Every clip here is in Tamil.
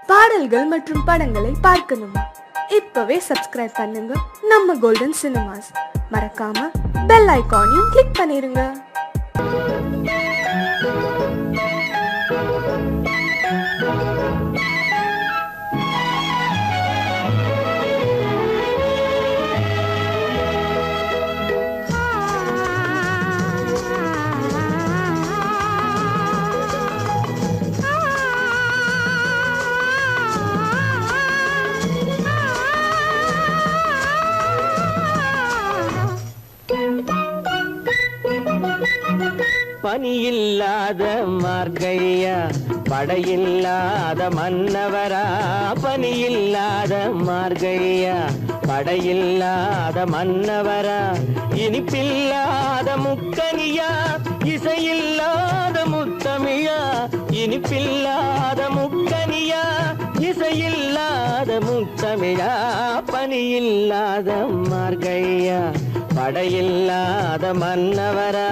பாடல்கள் மற்றும் படங்களை பார்க்கணுமா இப்பவே சப்ஸ்கிரைப் பண்ணுங்க நம்ம கோல்டன் சினிமாஸ் மறக்காம பெல் ஐகானையும் கிளிக் பண்ணிருங்க பனியில்லாத மார்கழியா படையில்லாத மன்னவரா பனியில்லாத மார்கழியா படையில்லாத மன்னவரா இனிப்பில்லாத முக்கனியா இசையில்லாத முத்தமிழா இனிப்பில்லாத முக்கனியா இசையில்லாத முத்தமிழா பனியில்லாத மார்கழியா படையில்லாத மன்னவரா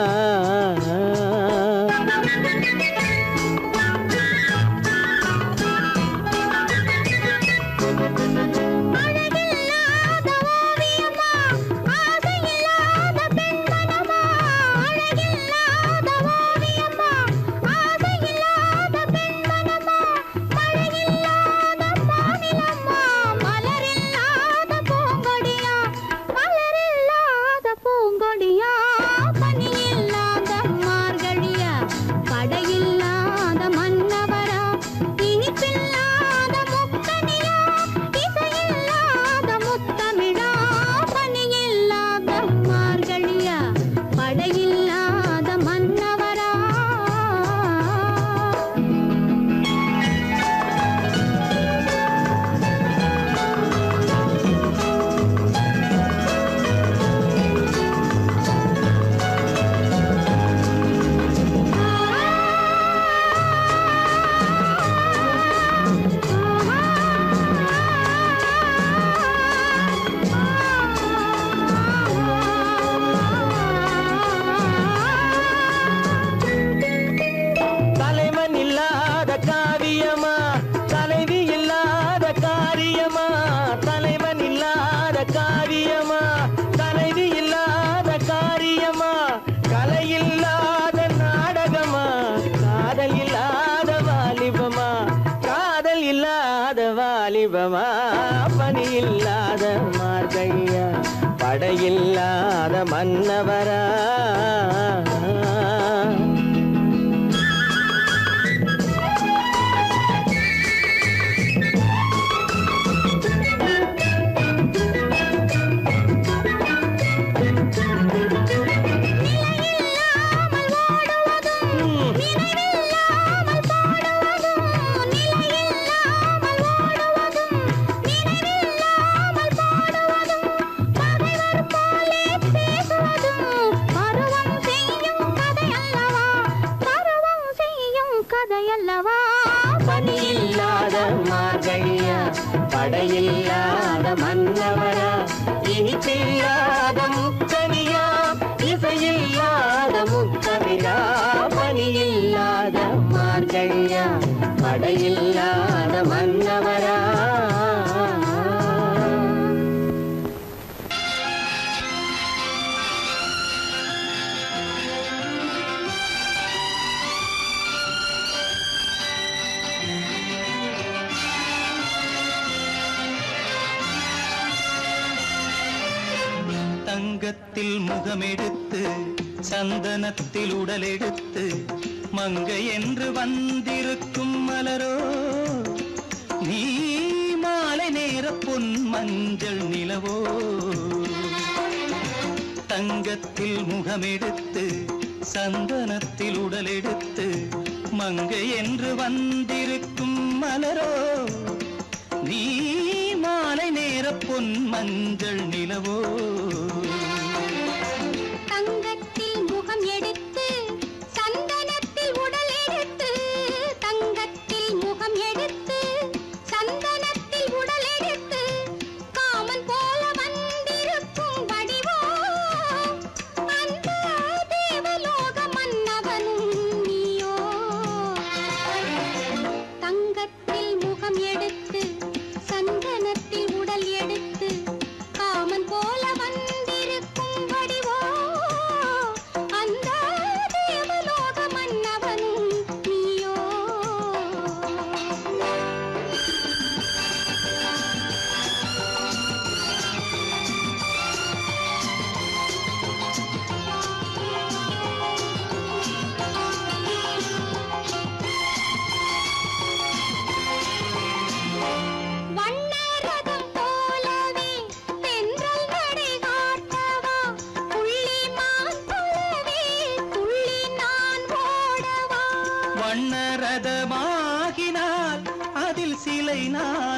அழகில்லாத ஓவியமா ஆசையில்லாத பெண்மனமா அழகில்லாத ஓவியமா ஆசையில்லாத பெண்மனமா மழையில்லாத மாநிலமா மலரில்லாத பூங்கொடியா மலரில்லாத பூங்கொடியா பனியில்லாத மார்கழியா படையில்லாத மன்னவரா இனிப்பில்லாத முக்கனியா இசையில்லாத முத்தமிழா பனியில்லாத மார்கழியா படையில்லாத மன்னவரா தலைவன் இல்லாத காவியமா தலைவி இல்லாத காரியமா தலைவன் இல்லாத காவியமா தலைவி இல்லாத காரியமா கலை இல்லாத நாடகமா காதல் இல்லாத வாலிபமா காதல் இல்லாத வாலிபமா பணி இல்லாத மார்கையா படையில்லாத மன்னவரா நிலையில்லாமல் ஓடுவதும் நினைவில்லாமல் பாடுவதும் நிலையில்லாமல் ஓடுவதும் நினைவில்லாமல் பாடுவதும் பகைவர் போலே பேசுவதும் பருவம் செய்யும் கதை அல்லவா பருவம் செய்யும் கதை அல்லவா பணியில்லாத மார்கழியா படையில்லாத மன்னவரா இனிப்பில்லாத முக்கனியா இசையில்லாத முக்கவிழா பணியில்லாத மார்கழியா படையில்லாத மன்னவரா தங்கத்தில் முகமெடுத்து சந்தனத்தில் உடலெடுத்து மங்கை என்று வந்திருக்கும் மலரோ நீ மாலை நேர பொன் மஞ்சள் நிலவோ தங்கத்தில் முகமெடுத்து சந்தனத்தில் உடலெடுத்து மங்கை என்று வந்திருக்கும் மலரோ நீ மாலை நேர பொன் மஞ்சள் நிலவோ தங்கத்தில் முகம் எடுத்து சந்தனத்தில் உடல் எடுத்து தங்கத்தில் முகம் எடுத்து சந்தனத்தில் உடல் எடுத்து காமன் போல வந்திருக்கும் வடிவோ அந்த தேவலோக மன்னவனும் நீயோ தங்கத்தில் முகம்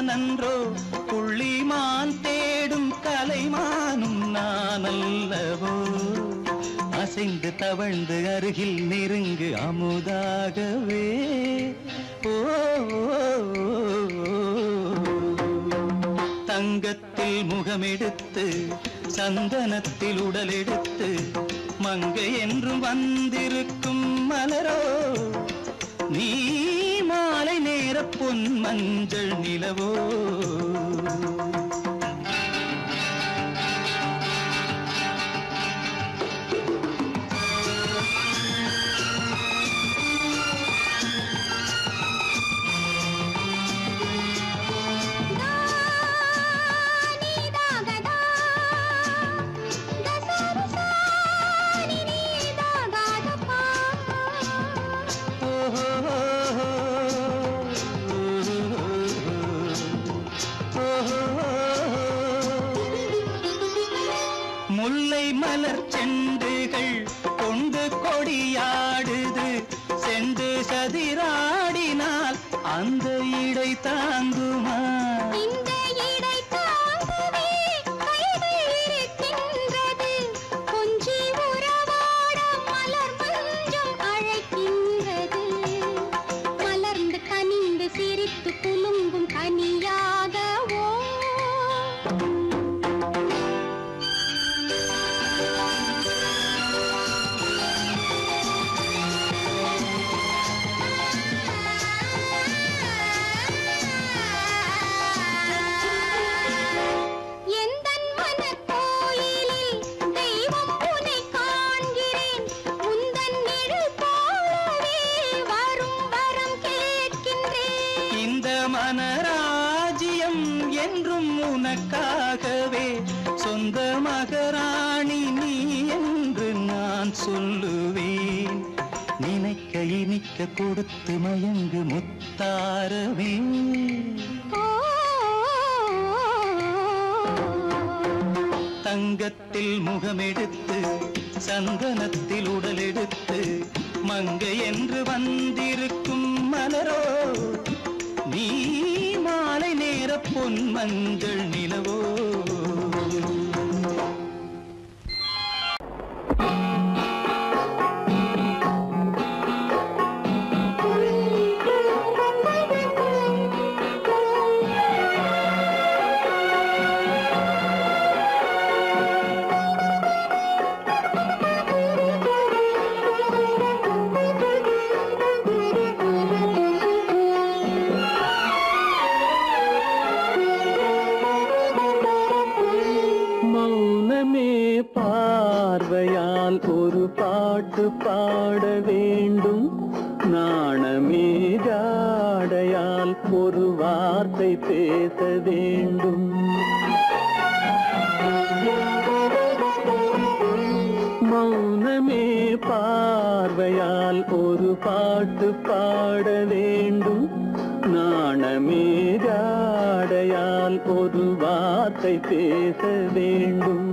மானன்றோ புள்ளிமான் தேடும் கலைமானும் நான் அல்லவோ அசைந்து தவழ்ந்து அருகில் நெருங்கு அமுதாகவே ஓ, ஓ, ஓ. தங்கத்தில் முகமெடுத்து சந்தனத்தில் உடலெடுத்து மங்கை என்றும் வந்திருக்கும் மலரோ நீ மாலை நேர பொன் மஞ்சள் நிலவோ முல்லை மலர் செண்டுகள் கொண்டு கொடியாடுது செண்டு சதிராடினால் அந்த இடை தாங்குமா இந்த இடை தாங்கவே கைகள் இருக்கின்றது கொஞ்சி உறவாட மலர் மஞ்சம் அழைக்கின்றது மலர்ந்து கனிந்து சிரித்து குலுங்கும் கனியாகவோ எந்தன் மனக்கோயிலில் தெய்வம் உன்னை காண்கிறேன் உந்தன் நிழல் போலவே வரும் வரம் கேட்கின்றேன் இந்த மனராஜ்யம் என்றும் உனக்காகவே சொந்த மகராணி நீ என்று நான் சொல்லுவேன் நினைக்க இனிக்க கொடுத்து மயங்கு முத்தாரவே ஓ தங்கத்தில் முகமெடுத்து சந்தனத்தில் உடலெடுத்து மங்கை என்று வந்திருக்கும் மலரோ நீ மாலை நேர பொன் மஞ்சள் நிலவோ மௌனமே பார்வையால் ஒரு பாட்டு பாட வேண்டும் நாணமே ஜாடையால் ஒரு வார்த்தை பேச வேண்டும் மௌனமே பார்வையால் ஒரு பாட்டு பாட வேண்டும் நாணமே ஜாடையால் ஒரு வார்த்தை பேச வேண்டும்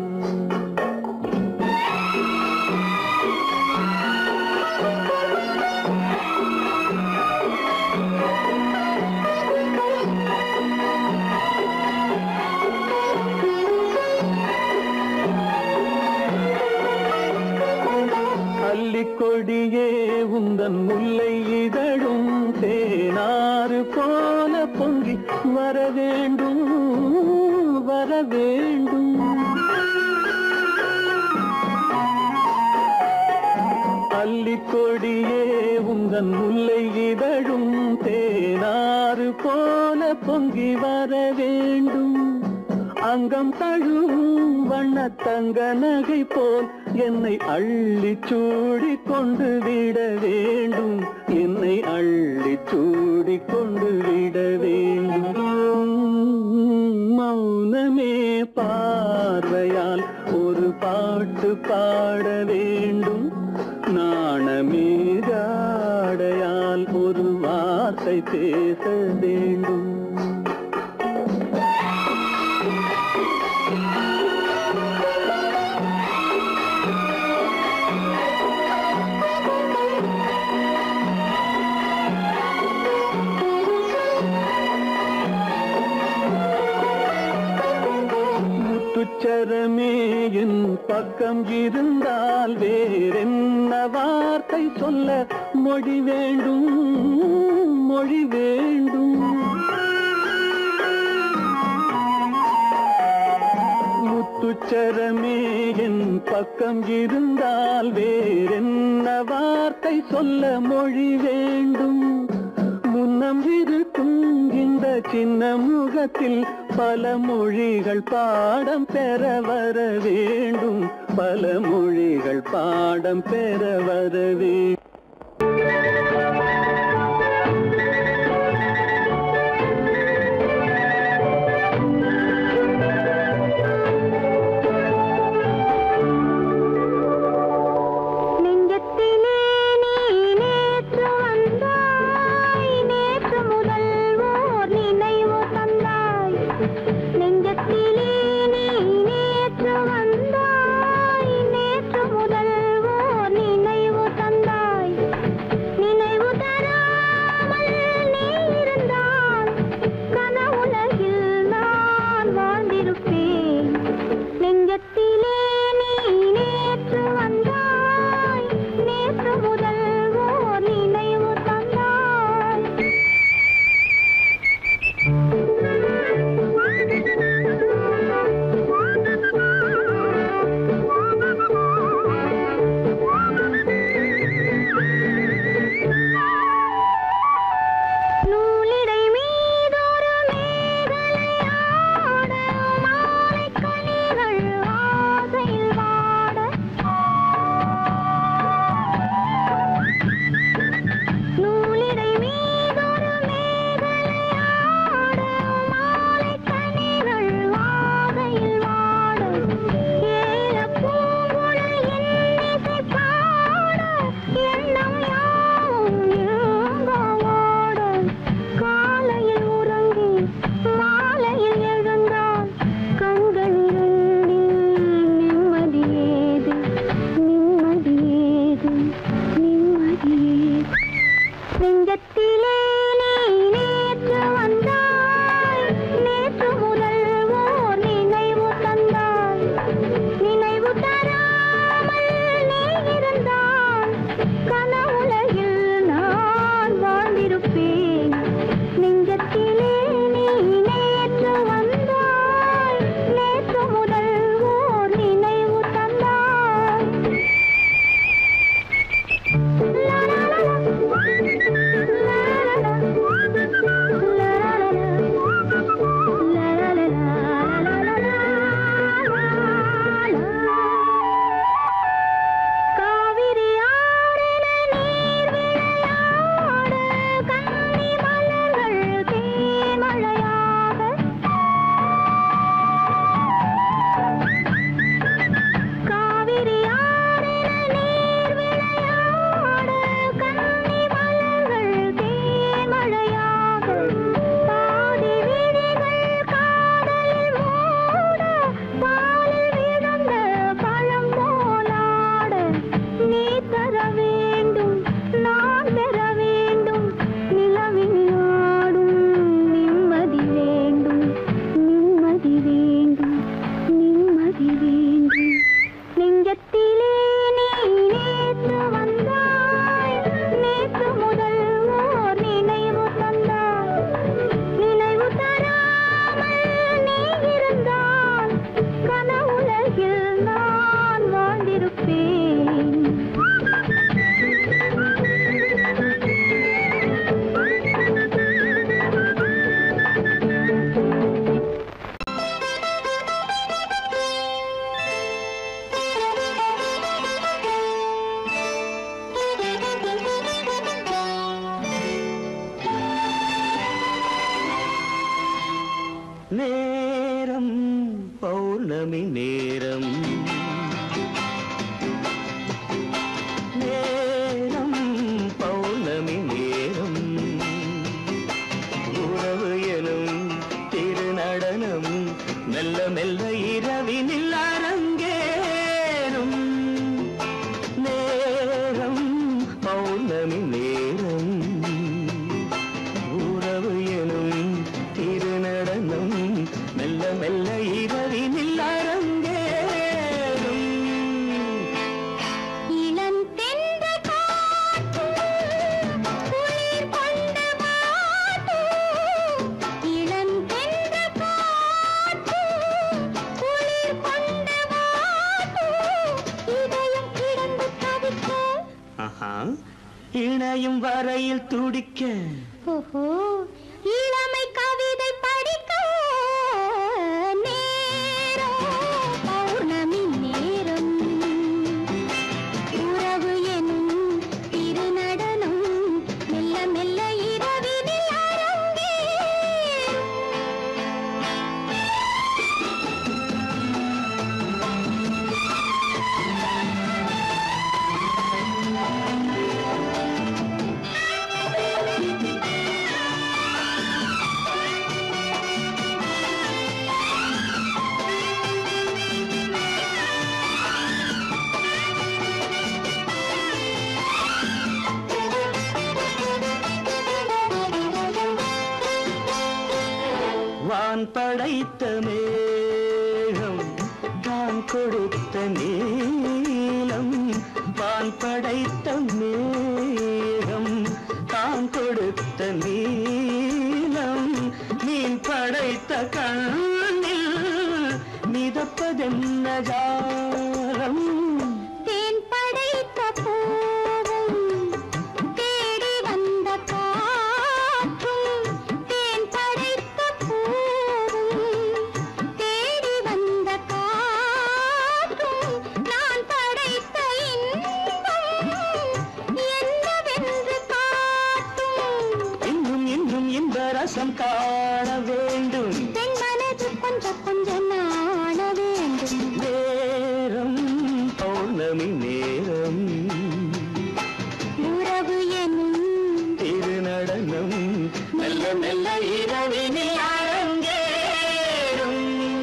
அல்லிக்கொடியே உந்தன் முல்லை இதழும் தேனாறு போல பொங்கி வர வேண்டும் வர வேண்டும் அல்லிக்கொடியே உந்தன் முல்லை இதழும் தேனாறு போல பொங்கி வர வேண்டும் அங்கம் தழுவும் வண்ணத்தங்க நகை போல் என்னை அள்ளி சூடி கொண்டு விட வேண்டும் என்னை அள்ளி சூடி கொண்டு விட வேண்டும் மௌனமே பார்வையால் ஒரு பாட்டு பாட வேண்டும் நாணமே ஜாடையால் ஒரு வார்த்தை பேச வேண்டும் முத்துச்சரமே என் பக்கம் இருந்தால் வேறென்ன வார்த்தை சொல்ல மொழி வேண்டும் மொழி வேண்டும் முத்துச்சரமே என் பக்கம் இருந்தால் வேறென்ன வார்த்தை சொல்ல மொழி வேண்டும் முன்னம் இருக்கும் இந்த சின்ன முகத்தில் பல மொழிகள் பாடம் பெற வர வேண்டும் பல மொழிகள் பாடம் பெற வர வேண்டும் நெஞ்சத்திலே நீ நேற்று வந்தாய் நேற்று முதல் ஓர் நினைவு தந்தாய் நெஞ்சத்திலே நீ நேற்று வந்தாய் நேற்று முதல் ஓர் நினைவு தந்தாய் நினைவு தராமல் நீ இருந்தால் கனவுலகில் நான் வாழ்ந்திருப்பேன் நெஞ்சத்திலே நீ நேற்று வந்தாய் நேற்று முதல் ஓர் நினைவு தந்தாய் நூலிடை மீதொரு மேகலையாட மாலைக் கனிகள் ஆசையில் வாட நூலிடை மீதொரு மேகலையாட மாலைக் கனிகள் ஆசையில் வாட ஏலப் பூங்குழல் என் இசை பாட எண்ணம் யாவும் ஏங்கோட காலையில் உறங்கி மாலையில் எழுந்தால் கண்கள் இரண்டில் நிம்மதி ஏது நிம்மதி ஏது நிம்மதி ஏது நெஞ்சத்திலே நீ நேற்று வந்தாய் நேற்று முதல் ஓர் நினைவு தந்தாய் நினைவு தராமல் நீ இருந்தால் கனவுலகில் நான் வாழ்ந்திருப்பேன் நெஞ்சத்திலே நீ நேற்று வந்தாய் நேற்று முதல் ஓர் நினைவு தந்தாய் காவிரி ஆறின நீர் விளையாட கன்னி மலர்கள் தேமழையாக காவிரி ஆறின நீர் விளையாட கன்னி மலர்கள் தேமழையாக பாதி விழிகள் காதலில் மூட பாலில் விழுந்த பழம் போலாட நீ தர வேண்டும் நான் பெற வேண்டும் நிலவில் ஆடும் நிம்மதி வேண்டும் நிம்மதி வேண்டும் நிம்மதி வேண்டும் நெஞ்சத்திலே நீ நேற்று வந்தாய் நேற்று முதல் ஓர் நினைவு தந்தாய் நினைவு தராமல் நீ இருந்தால் கனவுலகில் நான் வாழ்ந்திருப்பேன் நேரம் பௌர்ணமி நேரம் நேரம் பௌர்ணமி நேரம் உறவு எனும் திருநடனம் மெல்ல மெல்ல இரவினில் அரங்கேறும் நேரம் பௌர்ணமி நேரம் உறவு எனும் திருநடனம் மெல்ல மெல்ல இரவினில் அரங்கேறும் நனையும் வரையில் துடிக்க ஓஹோ இளமை கவிதை படிக்க நேரம் பௌர்ணமி நேரம் உறவு எனும் திருநடனம் மெல்ல மெல்ல இரவினில் அரங்கேறும் வான் படைத்த மேகம் தான் கொடுத்த நீளம் வான் படைத்த மேகம் தான் கொடுத்த நீளம் மீன் படைத்த கண்ணில் மிதப்பதென்ன ஜாலம் தேன் படைத்த பூவும் தேடி வந்த காற்றும் தேன் படைத்த பூவும் தேடி வந்த காற்றும் நான் படைத்த இன்பம் என்னவென்று காட்டும் இன்னும் இன்னும் இன்ப ரசம் காண வேண்டும் பெண் மனது கொஞ்சம் கொஞ்சம் நாண வேண்டும் நேரம் பௌர்ணமி நேரம் உறவு எனும் திருநடனம் மெல்ல மெல்ல இரவினில் அரங்கேறும்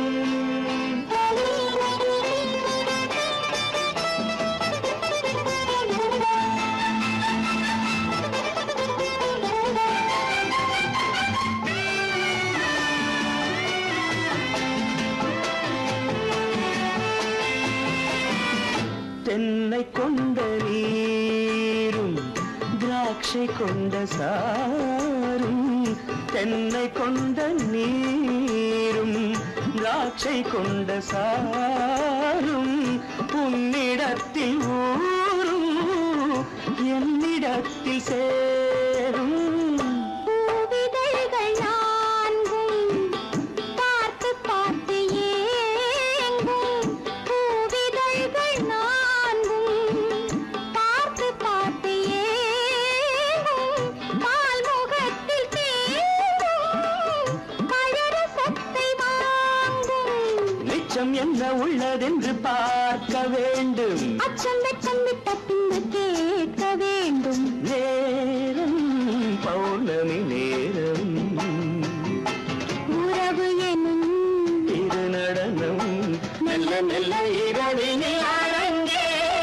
தென்னை கொண்ட நீரும் திராட்சை கொண்ட சாரும் தென்னை கொண்ட நீரும் திராட்சை கொண்ட சாரும் உன்னிடத்தில் ஊரும் என்னிடத்தில் சேரும் பூவிதழ்கள் நான்கும் பார்த்து பார்த்து ஏங்கும் பூவிதழ்கள் நான்கும் பார்த்து பார்த்து ஏங்கும் பால்முகத்தில் தேங்கும் பழரசத்தை வாங்கும் நிச்சம் என்ன உள்ளதென்று பார்க்க வேண்டும் அச்சம் வெச்சம் விட்ட பின்பு கேட்க வேண்டும் நேரம் பௌர்ணமி நேரம் உறவு எனும் திருநடனம் மெல்ல மெல்ல இரவினில் அரங்கேறும்.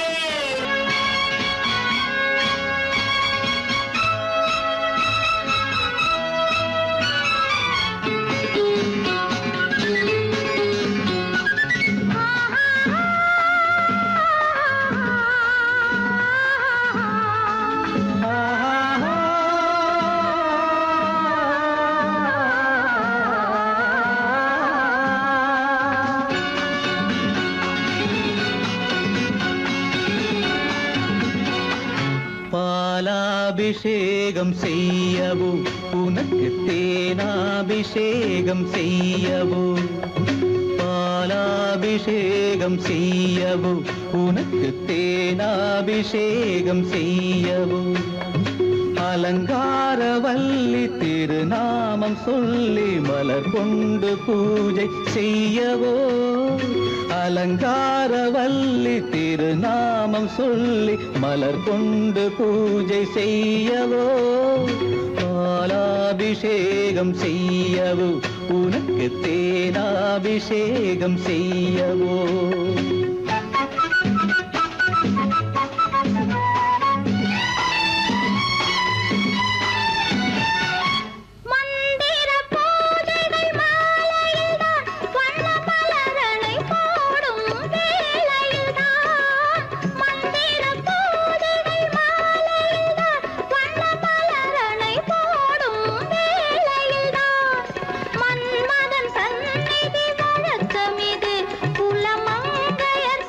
பாலாபிஷேகம் செய்யவோ உனக்கு தேனாபிஷேகம் செய்யவோ பாலாபிஷேகம் செய்யவோ உனக்கு தேனாபிஷேகம் செய்யவோ அலங்காரவல்லி திருநாமம் சொல்லி மலர் கொண்டு பூஜை செய்யவோ அலங்காரவல்லி திருநாமம் சொல்லி மலர் கொண்டு பூஜை செய்யவோ பாலாபிஷேகம் செய்யவோ உனக்கு தேனாபிஷேகம் செய்யவோ மந்திர பூஜைகள் மாலையில்தான் வண்ண மலரனை போடும் வேளையில்தான் மந்திர பூஜைகள் மாலையில்தான் வண்ண மலரனை போடும் வேளையில்தான் மன்மதன் சந்நிதி வழக்கம் இது குலமங்கையர்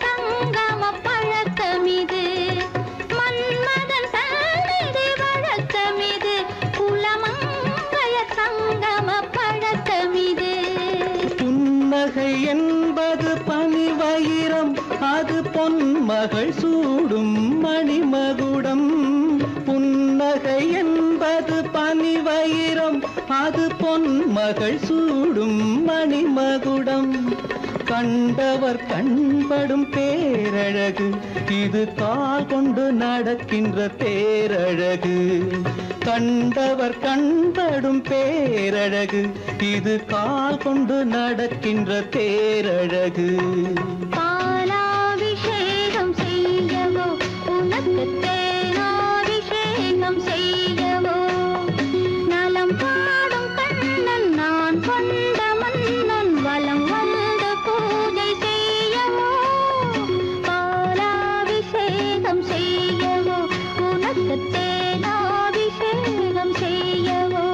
மகள் சூடும் மணிமகுடம் புன்னகை என்பது பனிவயிரம் அது பொன்மகள் சூடும் மணிமகுடம் கண்டவர் கண்படும் பேரழகு இது கால் கொண்டு நடக்கின்ற தேரழகு கண்டவர் கண்படும் பேரழகு இது கால் கொண்டு நடக்கின்ற தேரழகு பாலாபிஷேகம் செய்யவோ உனக்கு தேனாபிஷேகம் செய்யவோ நலம் பாடும் கண்ணன் நான் கொண்ட மன்னன் வலம் வந்து பூஜை செய்யவோ பாலாபிஷேகம் செய்யவோ உனக்கு தேனாபிஷேகம் செய்யவோ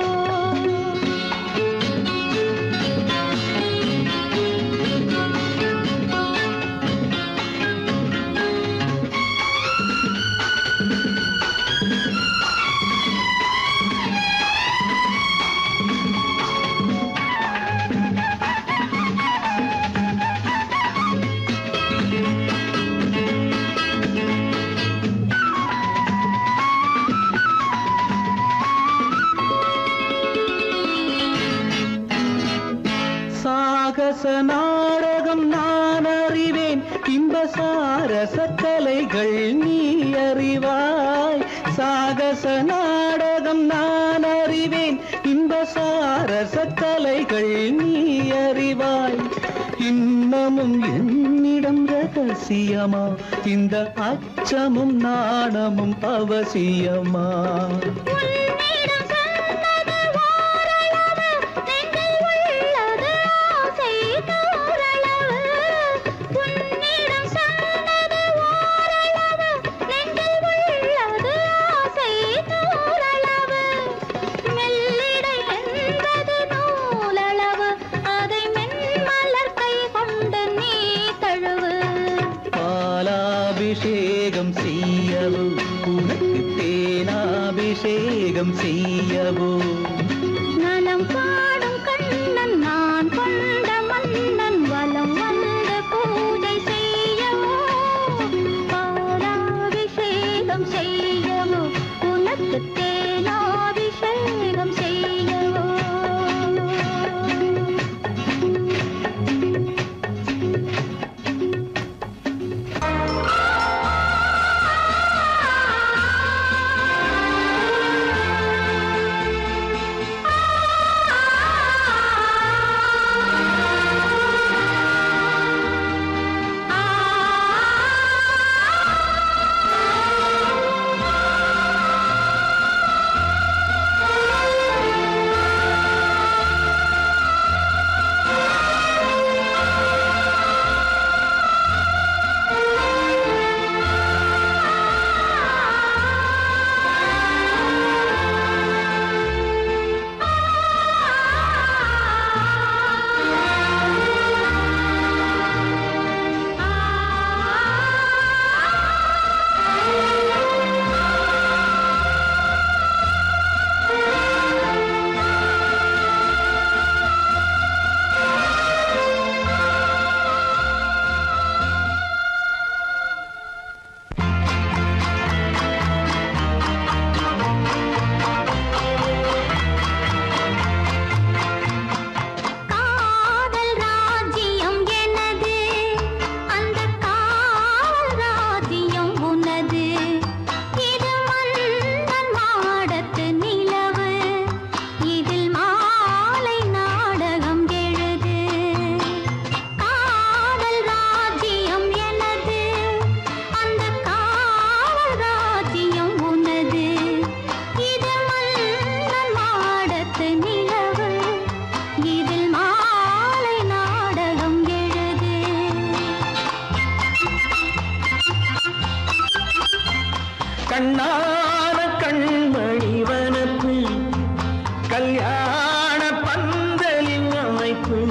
சாகச நாடகம் நான் அறிவேன் இன்ப சாரச கலைகள் நீ அறிவாய் சாகச நாடகம் நான் அறிவேன் இன்ப சாரச கலைகள் நீ அறிவாய் இன்னமும் என்னிடம் ரகசியமா இந்த அச்சமும் நாணமும் அவசியமா உன்னிடம் சொன்னது ஓரளவு, நெஞ்சில் உள்ளது ஆசை நூறளவு. உன்னிடம் சொன்னது ஓரளவு, நெஞ்சில் உள்ளது ஆசை நூறளவு. மெல்லிடை என்பது நூலளவு, அதை மென்மலர் கை கொண்டு நீ தழுவு பாலாபிஷேகம் செய்யவோ உனக்கு தேனாபிஷேகம் செய்யவோ நலம் பாடும் கண்ணன் நான் கொண்ட மன்னன் வலம் வந்து பூஜை செய்யவோ பாலாபிஷேகம் செய்யவோ உனக்கு தேனாபிஷேகம் செய்யவோ காதல் ராஜ்யம் எனது அந்த காவல் ராஜ்யம் உனது இது மன்னன் மாடத்து நிலவு இதில் மாலை நாடகம் எழுது காதல் ராஜ்யம் எனது அந்த காவல் ராஜ்யம் உனது இது மன்னன் மாடத்து நிலவு இதில் மாலை நாடகம் எழுது கண்ணான கண்மணி வனப்பு கல்யாண பந்தலின் அமைப்பு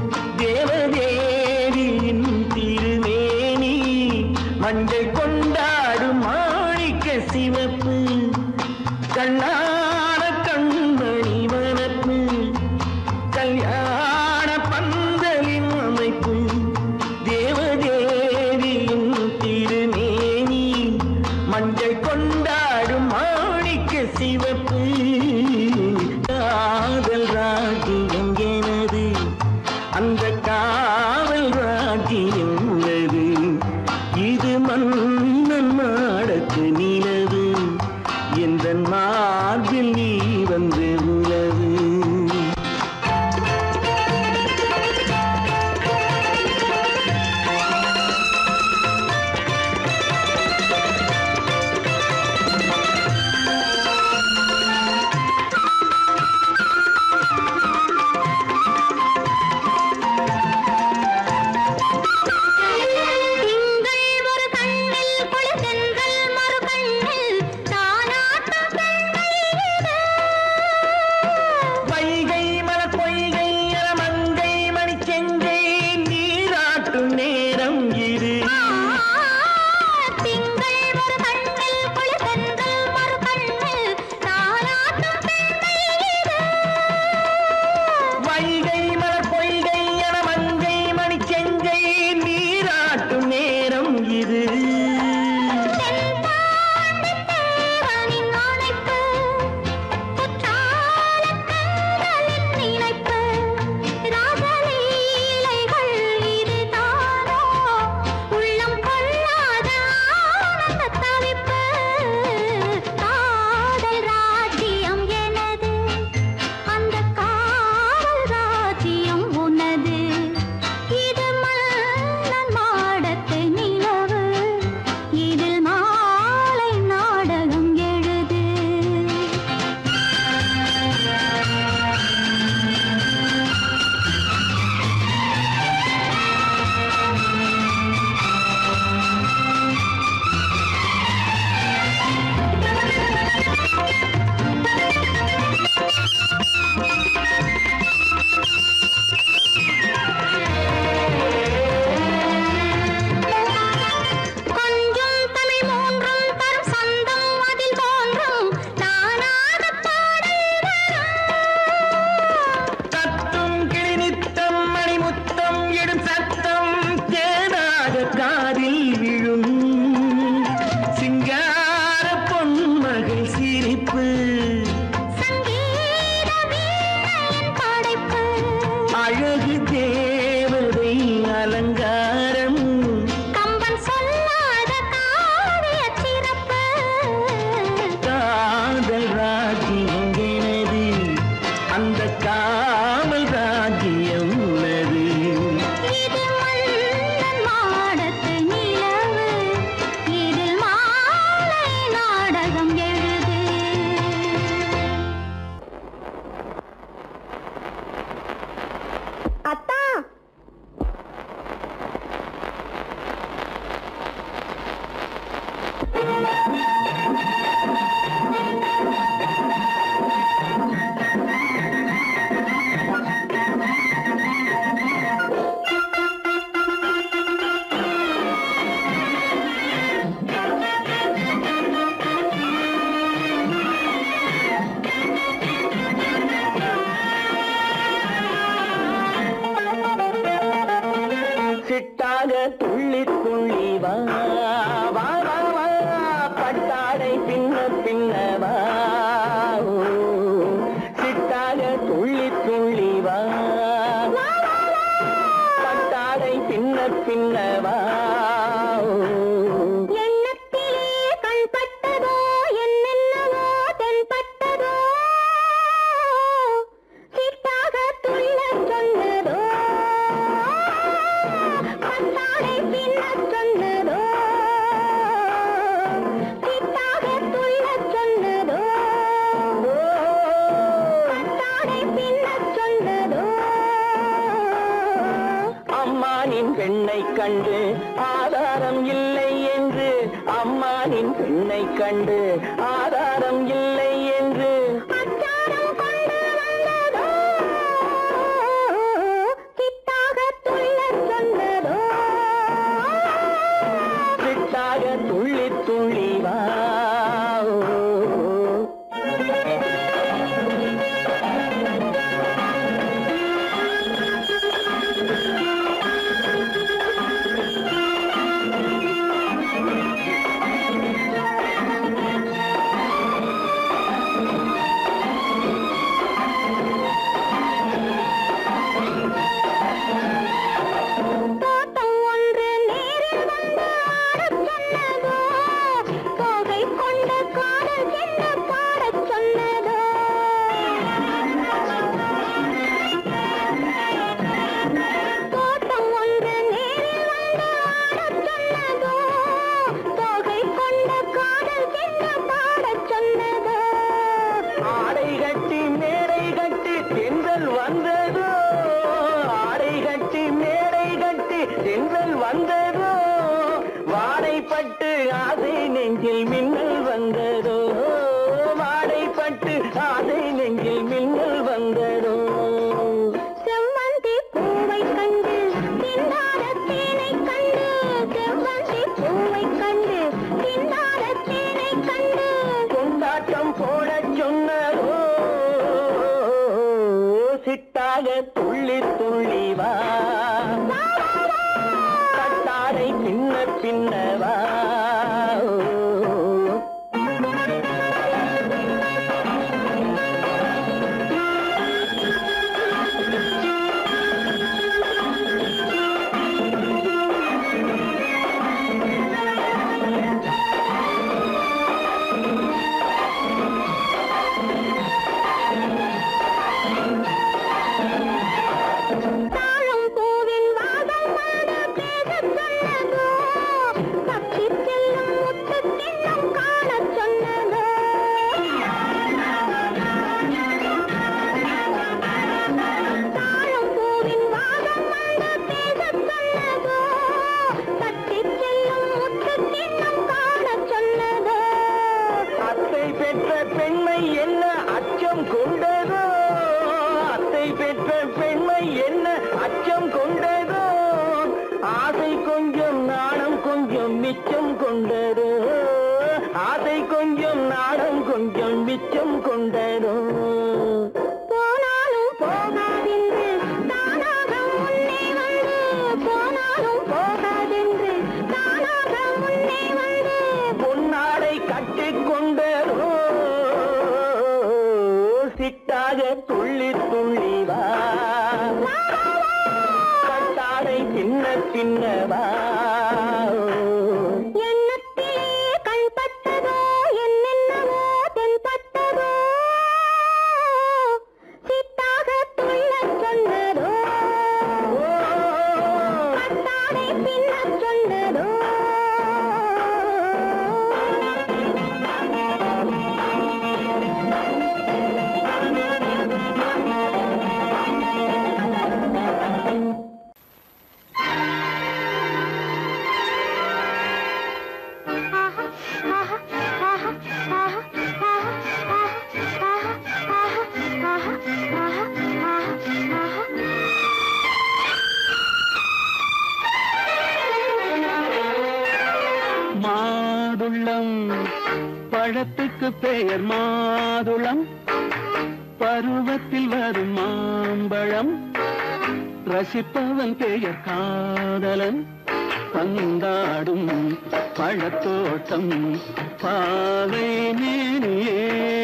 தேவதேவியின் திருமேனி மஞ்சள் கொண்டாடும் மாணிக்க சிவப்பு கண்ணான கண்மணி வனப்பு கல்யாண பந்தலின் அமைப்பு தேவதேவியின் திருமேனி வைகை மலர் பொய்கை என மங்கை மணி செங்கை நீராட்டும் நேரம் இது தென்பாண்டித் தேவனின் அணைப்பு, குற்றாலக் கண்களின் நினைப்பு, ராசலீலைகள் இதுதானோ, உள்ளம் கொள்ளாத ஆனந்தத் தவிப்பு. காதல் ராஜ்யம் எனது, அந்தக் காவல் ராஜ்யம் உனது. இது மன்னன் மாடத்து நிலவு இதில் மாலை நாடகம் எழுது கொஞ்சம் தமிழ் மூன்றும் தரும் சந்தம் அதில் தோன்றும் நானாகப் பாடல் வரும் தத்தும் கிளி நித்தம் மணிமுத்தம் எடும் சத்தம் தேனாக காதில் விழும் சிங்கார பொன்மகள் சிரிப்பு சங்கீத வீணையின் படைப்பு அழகு தேவதை அலங்காரம் கம்பன் சொல்லாத காவியச் சிறப்பு காதல் ராஜ்யம் எனது அந்த காமல் ராஜ்யம் உள்ளது இது மன்னன் மாடத்து நிலவு இதில் மாலை நாடகம் எழுது அத்தா சிட்டாக துள்ளி துள்ளி வா வா வா வா பட்டாடை பின்ன பின்ன வா ஓ. சிட்டாக துள்ளி துள்ளி வா பட்டாடை பின்ன பின்ன வா ஓ. எண்ணத்திலே கண்பட்டதோ என்னென்னவோ தென்பட்டதோ சிட்டாக துள்ளச் சொன்னதோ பட்டாடை பின்னச் சொன்னதோ சிட்டாக துள்ளச் சொன்னதோ பட்டாடை பின்னச் சொன்னதோ அம்மானின் பெண்ணை கண்டு ஆதாரம் இல்லை என்று அம்மானின் பெண்ணை கண்டு ஆதாரம் இல்லை என்று அச்சாரம் கொண்டு வந்ததோ சித்தாக துள்ளச் சொன்னதோ சிட்டாக துள்ளி துள்ளி வா தோட்டம் ஒன்று நேரில் வந்து ஆடச் சொன்னதோ தோகை கொண்ட காதல் என்ன பாடச் சொன்னதோ தோட்டம் ஒன்று நேரில் வந்து ஆடச் சொன்னதோ தோகை கொண்ட காதல் என்ன பாடச் சொன்னதோ ஆடை கட்டி மேடை கட்டி தென்றல் வந்ததோ ஆடை கட்டி மேடை கட்டி தென்றல் வந்ததோ வாடைப்பட்டு ஆசை நெஞ்சில் மின்னல் வந்ததோ வாடைப்பட்டு ஆசை நெஞ்சில் மின்னல் வந்ததோ செவ்வந்தி பூவை கண்டு திண்டாட தேனை கண்டு செவ்வந்தி பூவை கண்டு திண்டாட தேனை கண்டு கொண்டாட்டம் போடச் சொன்னதோ சிட்டாக துள்ளி துள்ளி வா கட்டாரை பின்ன பின்ன வா தாழம் பூவின் வாதம் வந்து பேசச் சொன்னதோ தப்பிச் செல்லும் முத்துக் கிண்ணம் காணச் சொன்னதோ தாழம் பூவின் வாதம் வந்து பேசச் சொன்னதோ தப்பிச் செல்லும் முத்துக் கிண்ணம் காணச் சொன்னதோ அத்தை பெற்ற பெண்மை என்ன அச்சம் கொண்டதோ அத்தை பெற்ற பெண்மை என்ன அச்சம் கொண்டதோ ஆசை கொஞ்சம் நாணம் கொஞ்சம் மிச்சம் கொண்டதோ ஆசை கொஞ்சம் நாணம் கொஞ்சம் மிச்சம் கொண்டதோ போனாலும் போகாதென்று தானாக முன்னே வந்து போனாலும் போகாதென்று தானாக முன்னே வந்து பொன்னாடை கட்டிக் கொண்டதோ சிட்டாக துள்ளி துள்ளி வா கட்டாடை சின்ன சின்னவா எண்ணத்திலே கண்பட்டதோ என்னென்னவோ தென்பட்டதோ சித்தாக துள்ளச் சொன்னதோ கட்டாடை பின்னச் சொன்னதோ மாதுளம் பழத்துக்கு பெயர் மாதுளம் பருவத்தில் வரும் மாம்பழம் ரசிப்பவன் பெயர் காதலன் பந்தாடும் பழத்தோட்டம் பாவை மேனியே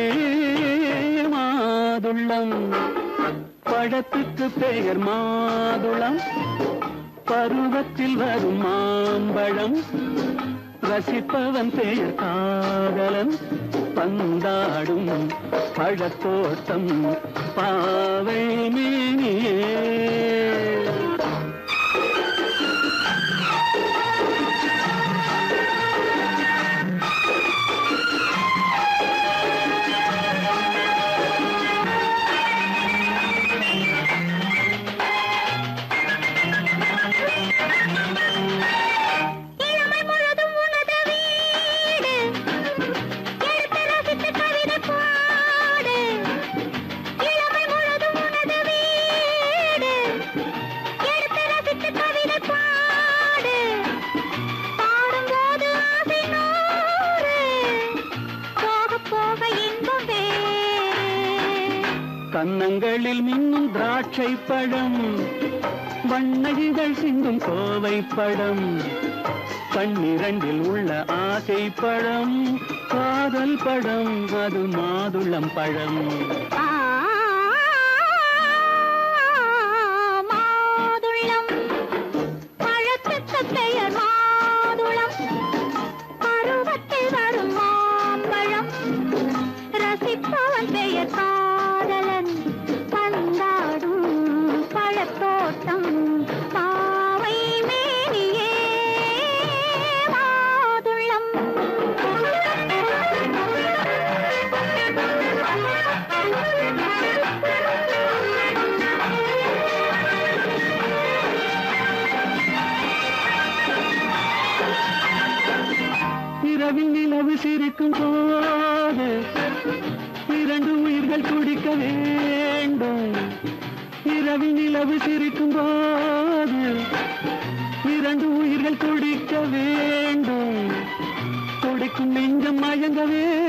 மாதுளம் பழத்துக்கு பெயர் மாதுளம் பருவத்தில் வரும் மாம்பழம் ரசிப்பவன் பெயர் காதலன் பந்தாடும் பழத்தோட்டம் பாவை மேனியே இளமை முழுதும் உனது வீடு எடுத்து ரசித்து கவிதை பாடு இளமை முழுதும் உனது வீடு எடுத்து ரசித்து கவிதை பாடு பாடும்போது ஆசை நூறு போக போக இன்பம் வேறு கன்னங்களில் மின்னும் திராட்சை பழம் வண்ணகிகள் சிந்தும் கோவை பழம் கண்ணிரண்டில் உள்ள ஆசை பழம் காதல் பழம் அது மாதுளம் பழம் மாதுளம் பழத்துக்கு பெயர் மாதுளம் பருவத்தில் வரும் மாம்பழம் ரசிப்பவன் பெயர் காதலன் பந்தாடும் பழத்தோட்டம் பாவை மேனியே மாதுளம் இரவில் நிலவு சிரிக்கும் போது இரண்டு உயிர்கள் துடிக்க வேண்டும் இரவில் நிலவு சிரிக்கும் போது இரண்டு உயிர்கள் துடிக்க வேண்டும் துடிக்கும் நெஞ்சம் மயங்க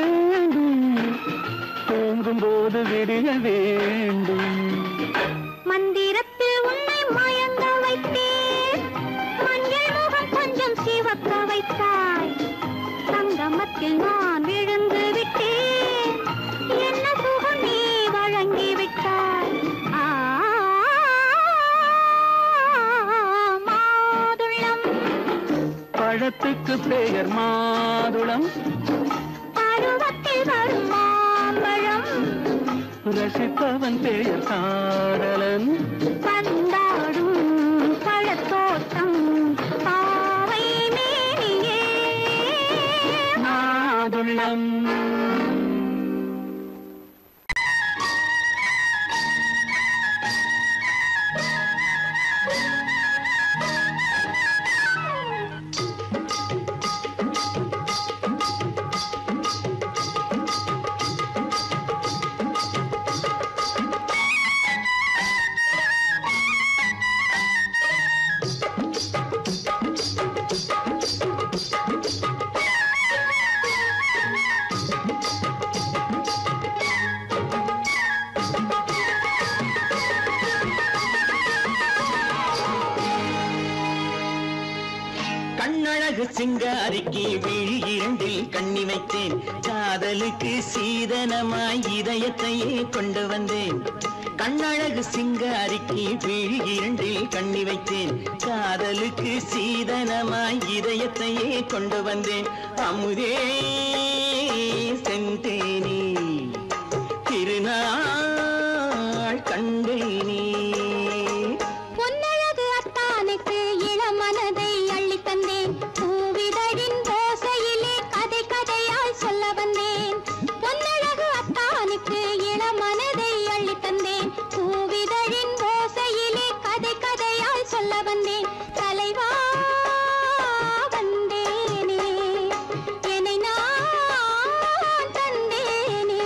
வேண்டும் தூங்கும் போது விடிய வேண்டும் மந்திரத்தில் உன்னை மயங்க வைத்தேன் மஞ்சள் முகம் கொஞ்சம் சிவக்க வைத்தாய் சங்கமத்தில் நான் விழுந்து விட்டேன் என்ன சுகம் நீ வழங்கி விட்டாய் ஆ, மாதுளம் பழத்துக்கு பெயர் மாதுளம் பருவத்தில் வரும் மாம்பழம் ரசிப்பவன் பெயர் காதலன் பந்தாடும் பழத்தோட்டம் பாவை மேனியே மாதுளம் கண்ணழகு சிங்காரிக்கு விழி இரண்டில் கண்ணி வைத்தேன் காதலுக்கு சீதனமாய் இதயத்தையே கொண்டு வந்தேன் கண்ணழகு சிங்காரிக்கு விழி இரண்டில் கண்ணி வைத்தேன் காதலுக்கு சீதனமாய் இதயத்தையே கொண்டு வந்தேன் அமுதே செந்தேனே திருநாள் கண்டேனே பொன்னழகு அத்தானுக்கு இளமனதை அள்ளி தந்தேன் பூவிதழின் ஓசையிலே கதை கதையாய் சொல்ல வந்தேன் பொன்னழகு அத்தானுக்கு இளமனதை அள்ளி தந்தேன் பூவிதழின் ஓசையிலே கதை கதையாய் சொல்ல வந்தேன் தலைவா வந்தேனே என்னை நான் தந்தேனே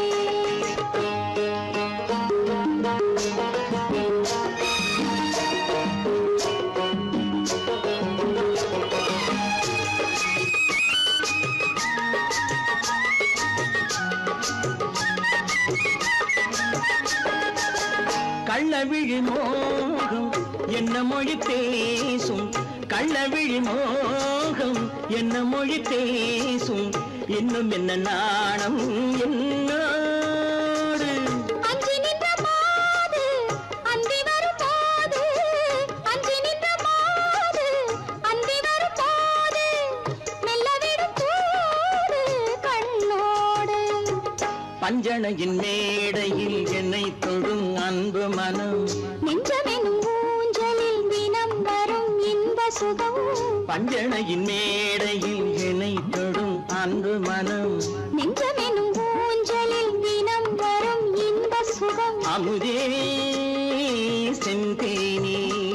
கள்ளவிழி மோகம் என்ன மொழி பேசும் கள்ளவிழி மோகம் என்ன மொழி பேசும் இன்னும் என்ன நாணம் என்னோடு அஞ்சி நின்ற மாது அந்தி வரும் போது அஞ்சி நின்ற மாது அந்தி வரும் போது மெல்ல விடும் போது கண்ணோடு பஞ்சணையின் மேடையில் என்னை தொடும் அன்பு மனம் நெஞ்சமெனும் ஊஞ்சலில் தினம் வரும் இன்ப சுகம் பஞ்சணையின் மேடையில் என்னை தொடும் அன்பு மனம் நெஞ்சமெனும் ஊஞ்சலில் தினம் வரும் இன்ப சுகம் அமுதே செந்தேனே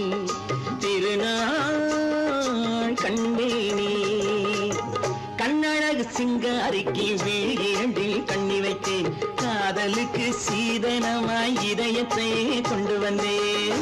திருநாள் கண்டேனே கண்ணழகு சிங்காரிக்கு வீழிரண்டில் கண்ணி வைத்தேன் காதலுக்கு சீதனமாய் இதயத்தை கொண்டு வந்தேன்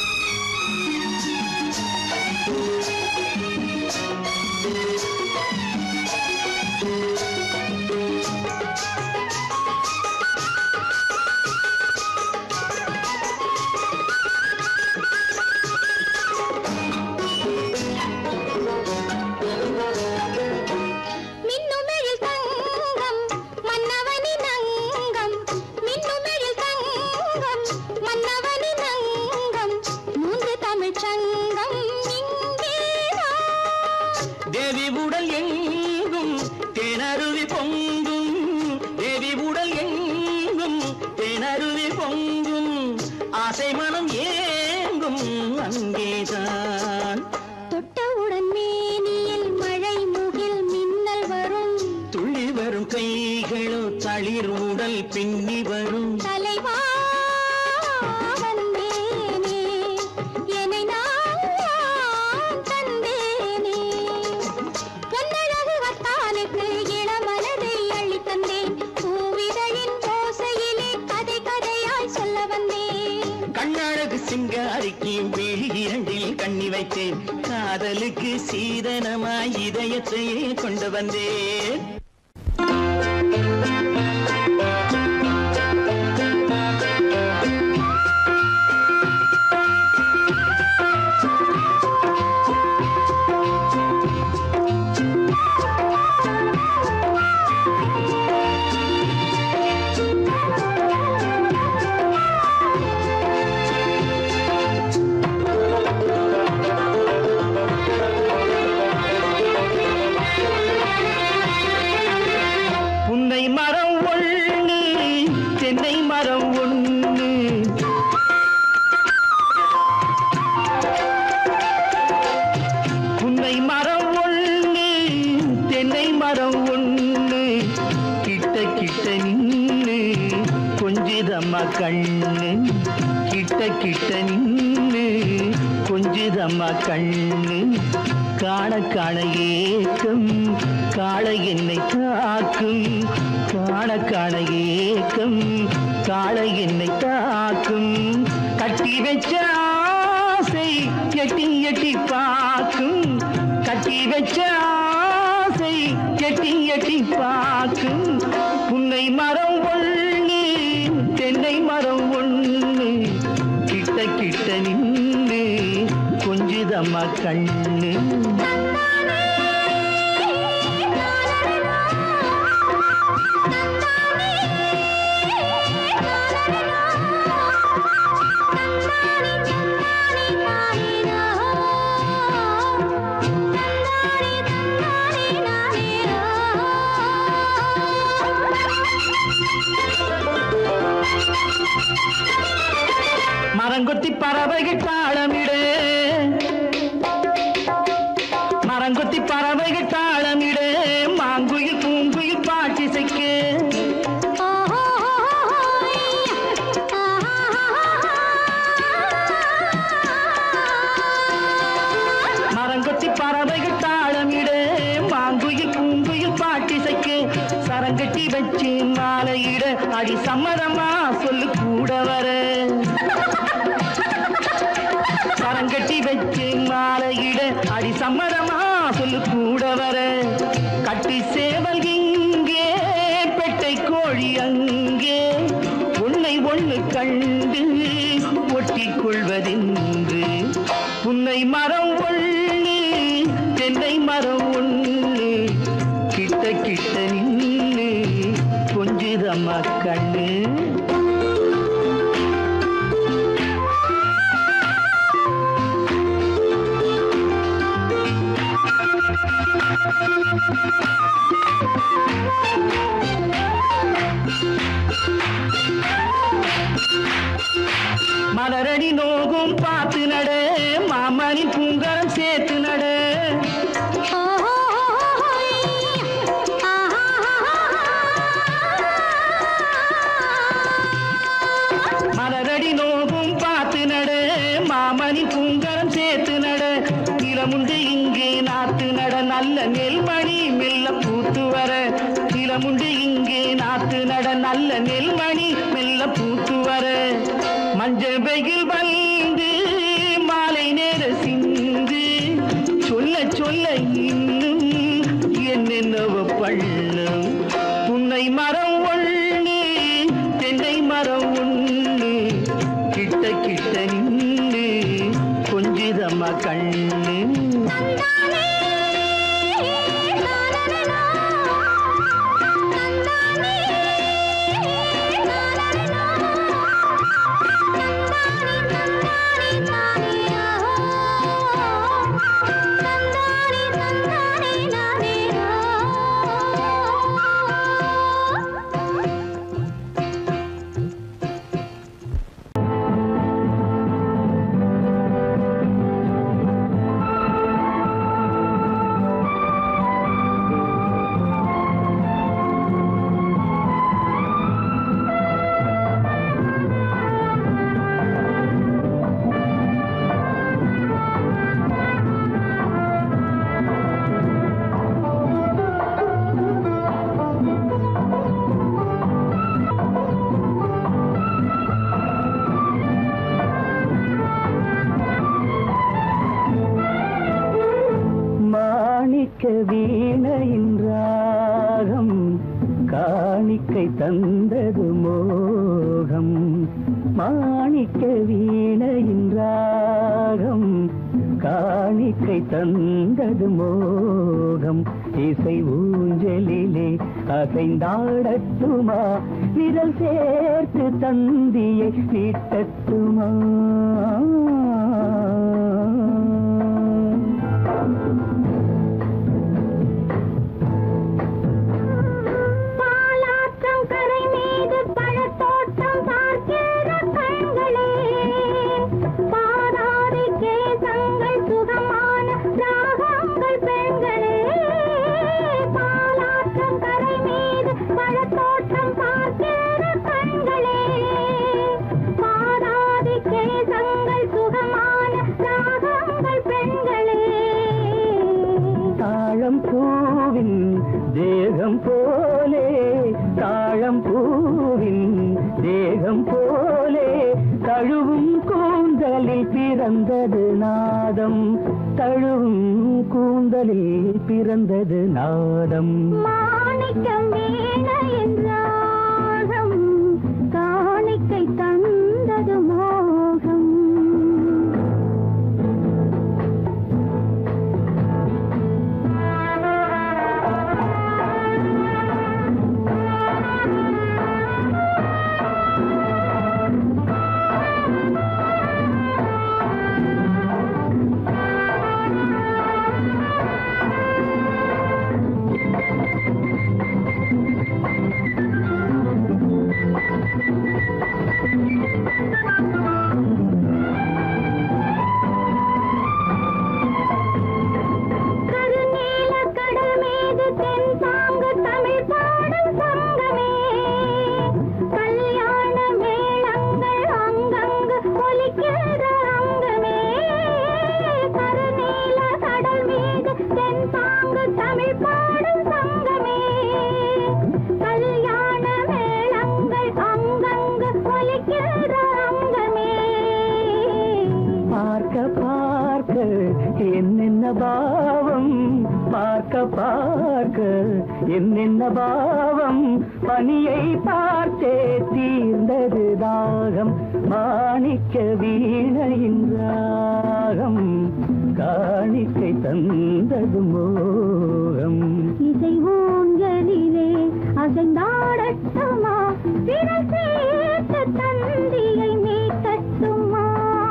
மின்னுமெழில் தங்கம் மன்னவனின் அங்கம் மின்னுமெழில் தங்கம் மன்னவனின் அங்கம் மூன்று தமிழ்ச் சங்கம் இங்கேதான் தேவி உடல் எங்கும் தேனருவி பொங்கும் தேவி உடல் எங்கும் தேனருவி பொங்கும் ஆசை மனம் ஏங்கும் அங்கேதான் தொட்டவுடன் மேனியில் மழை முகில் மின்னல் வரும் துள்ளி வரும் கைகளோ தளிர் உடல் பின்னி வரும் தலைவா வந்தேனே என்னை நான் தந்தேனே பொன்னழகு வத்தானுக்கு இளமனதை அள்ளி தந்தேன் பூவிதழின் ஓசையிலே கதை கதையாய் சொல்ல வந்தேன் கண்ணழகு சிங்காரிக்கு விழி இரண்டில் கண்ணி வைத்தேன் காதலுக்கு சீதனமாய் இதயத்தையே கொண்டு வந்தேன் கண்ணு கிட்ட கிட்ட நின்னு கொஞ்சுதம்மா கண்ணு காண காண ஏக்கம் காளை என்னை தாக்கும் காண காண ஏக்கம் காளை என்னை தாக்கும் கட்டி வச்ச ஆசை எட்டி எட்டி பார்க்கும் கட்டி வச்ச ஆசை எட்டி எட்டி பார்க்கும் புன்னை மரம் ஒண்ணு தென்னை மரம் ஒண்ணு கிட்ட கிட்ட நின்று கொஞ்சுதம்மா கண்ணு மரங்கொத்தி பறவைகள் தாளமிடு மரங்கொத்தி பறவைகள் தாளமிடு மாங்குயில் பூங்குயில் பாட்டிசைக்கு மரங்கொத்தி பறவைகள் தாளமிடு மாங்குயில் பூங்குயில் பாட்டிசைக்கு சரங்கட்டி வச்சு மாலையிட அடி சம்மதமா சொல்லு கூட வர சரங்கட்டி வச்சு மாலையிட அடி சம்மதமா சொல்லு கூட வர கட்டி சேவல் இங்கே பெட்டை கோழி அங்கே உன்னை ஒண்ணு கண்டு ஒட்டிக் கொள்வதென்று புன்னை மரம் ஒண்ணு தென்னை மரம் ஒண்ணு கிட்ட கிட்ட நின்று கொஞ்சுதம்மா கண்ணு மலரடி நோகும் பார்த்து நட மாமணி பூங்கரம் சேர்த்து நட மலரடி நோகும் பார்த்து நட மாமணி பூங்கரம் சேர்த்து நட நிலமுண்டு இங்கே நாத்து நட நல்ல நெல்மணி மெல்ல பூத்து வர நிலமுண்டு இங்கே நாத்து நட நல்ல நெல்மணி மெல்ல பூத்து வர மஞ்சள் வெயில் வந்து மாலை நேர சிந்து சொல்ல சொல்ல இன்னும் என்னென்னவ பண்ணும் புன்னை மரம் ஒண்ணு தென்னை மரம் ஒண்ணு கிட்ட கிட்ட நின்று கொஞ்சுதம்மா கண்ணு மாணிக்க வீணையின் ராகம் காணிக்கை தந்தது மோகம் மாணிக்க வீணையின் ராகம் காணிக்கை தந்தது மோகம் இசை ஊஞ்சலிலே அசைந்தாடட்டுமா விரல் சேர்த்து தந்தியை நீட்டட்டுமா பாலாற்றம் கரை மீது பழத்தோட்டம் பார்க்கிற கண்களே பாதாதி கேசங்கள் சுகமான ராகங்கள் பெண்களே பாலாற்றம் கரை மீது பழத்தோட்டம் பார்க்கிற கண்களே தாழம் பூவின் தேகம் போலே தாழம் பூவின் தேகம் போலே தழுவும் கூந்தலில் பிறந்தது நாதம் தழுவும் கூந்தலில் பிறந்தது நாதம் மாணிக்கம் வீண என்றாகம் காணிக்கை தந்தது மோகம் கருநீல கடல் மீது தென் தாங்கு தமிழ் பாடும் சங்கமே கல்யாண மேளங்கள் அங்கங்கு ஒலிக்கின்ற அங்கமே கருநீல கடல் மீது தென் தாங்கு தமிழ் பாடும் சங்கமே கல்யாண மேளங்கள் அங்கங்கு ஒலிக்கின்ற அங்கமே பார்க்க பார்க்க என்னென்ன பாவம் பார்க்க பார்க்க என்னென்ன பாவம் பனியை பார்த்தே தீர்ந்தது தாகம் மாணிக்க வீணையின் ராகம் காணிக்கை தந்தது மோகம் இசை ஊஞ்சலிலே அசைந்தாடட்டுமா விரல் சேர்த்து தந்தியை மீட்டட்டுமா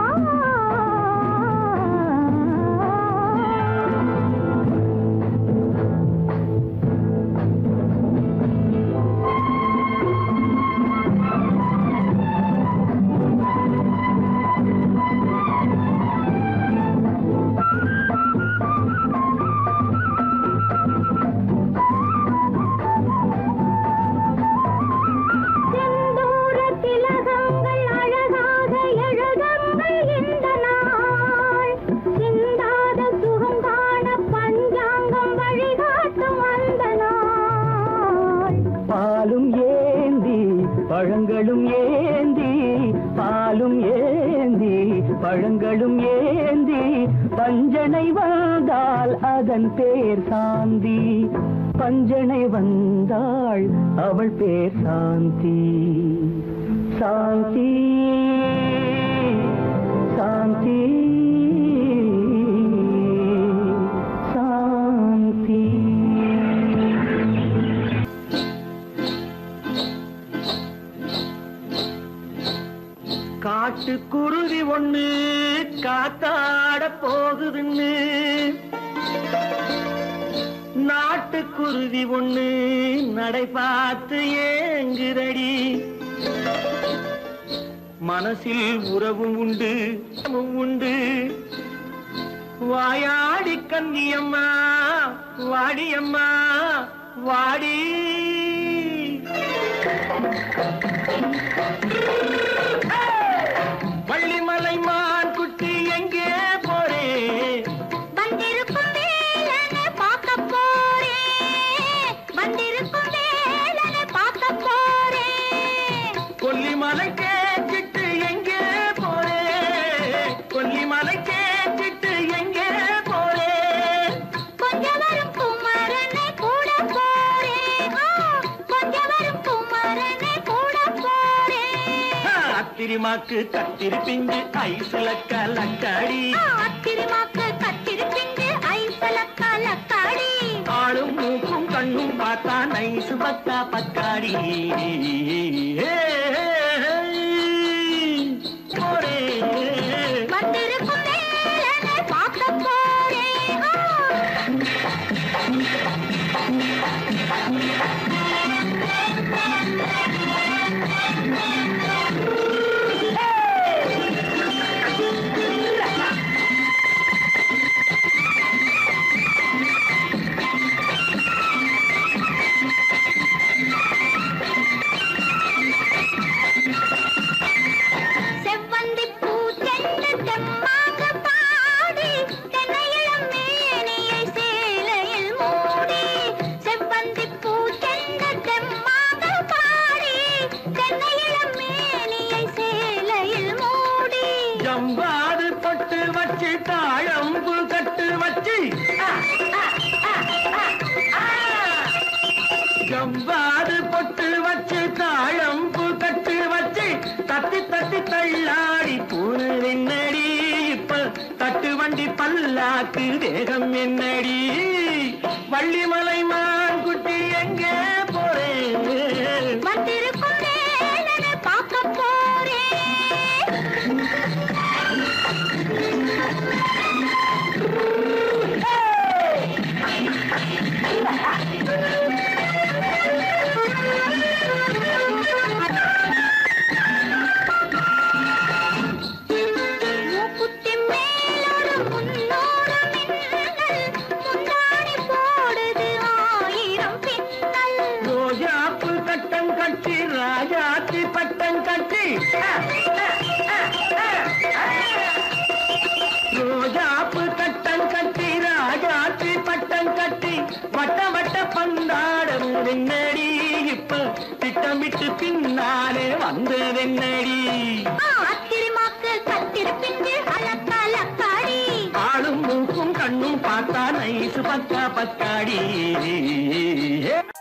செந்தூர திலகங்கள் அழகாக எழுதங்கள் இந்த நாள் சிந்தாத சுகம் காண பஞ்சாங்கம் வழிகாட்டும் அந்த நாள் பாலும் ஏந்தி பழங்களும் ஏந்தி பாலும் ஏந்தி பழங்களும் ஏந்தி பஞ்சனை வந்தால் அதன் பேர் சாந்தி பஞ்சனை வந்தாள் அவள் பேர் சாந்தி சாந்தி சாந்தி சாந்தி காட்டு குருவி ஒண்ணு காத்தாட போகுதுன்னு நாட்டுக்குருவி ஒண்ணு நடை பார்த்து ஏங்குதடி மனசில் உறவும் உண்டு உறவும் உண்டு வாயாடி கன்னியம்மா வாடியம்மா வாடி வள்ளிமலை மான் குட்டி எங்கே போறே வந்திருக்கும் வேலனை பார்க்க போறேன் வந்திருக்கும் வேலனை பார்க்க போறேன் கொல்லிமலை கேட்டுட்டு எங்கே போறே கொல்லிமலை கேட்டுட்டு எங்கே போறே கொஞ்சம் வரும் குமரனை கூட போறேன் ஆ, கொஞ்சம் வரும் குமரனை கூட போறேன் அத்திரிமாக்கு கத்திரி பிஞ்சு ஐசுல கலக்காடி ஆ, அத்திருமாக்கு கத்திருப்பிண்டு ஐசல கலக்காடி ஆளும் மூக்கும் கண்ணும் பார்த்தா நைசு பக்கா பக்காடி போறே வந்திருக்கும் வேலனை பார்க்க போறேன் ஆ. வச்சு தாழம்பு கட்டு வச்சு ஜவ்வாது பொட்டு வச்சு தாழம்பு கட்டு வச்சு தட்டி தட்டி தள்ளாடி பூரு என்னடி இப்ப தட்டு வண்டி பல்லாக்கு வேகம் என்னடி வள்ளிமலை மான் குட்டி எங்கே போறேன் வந்திருக்கும் வேலனை பார்க்க போறேன் மூக்குத்தி மேலோடு முன்னோடு மின்னல் முந்தாணி போடுது ஆயிரம் பின்னல் ரோஜாப்பு கட்டம் கட்டி ராஜாத்தி பட்டம் கட்டி ரோஜாப்பு கட்டம் கட்டி ராஜாத்தி பட்டம் கட்டி வட்ட வட்ட பந்தாடம் வெண்ணடி இப்ப திட்டமிட்டு பின்னாலே வந்ததென்னடி ஆத்திரமாக்கு கத்திருப்பின்று அலக்கலக்காடி ஆளும் மூக்கும் கண்ணும் பார்த்தா நைசு பக்கா பக்காடி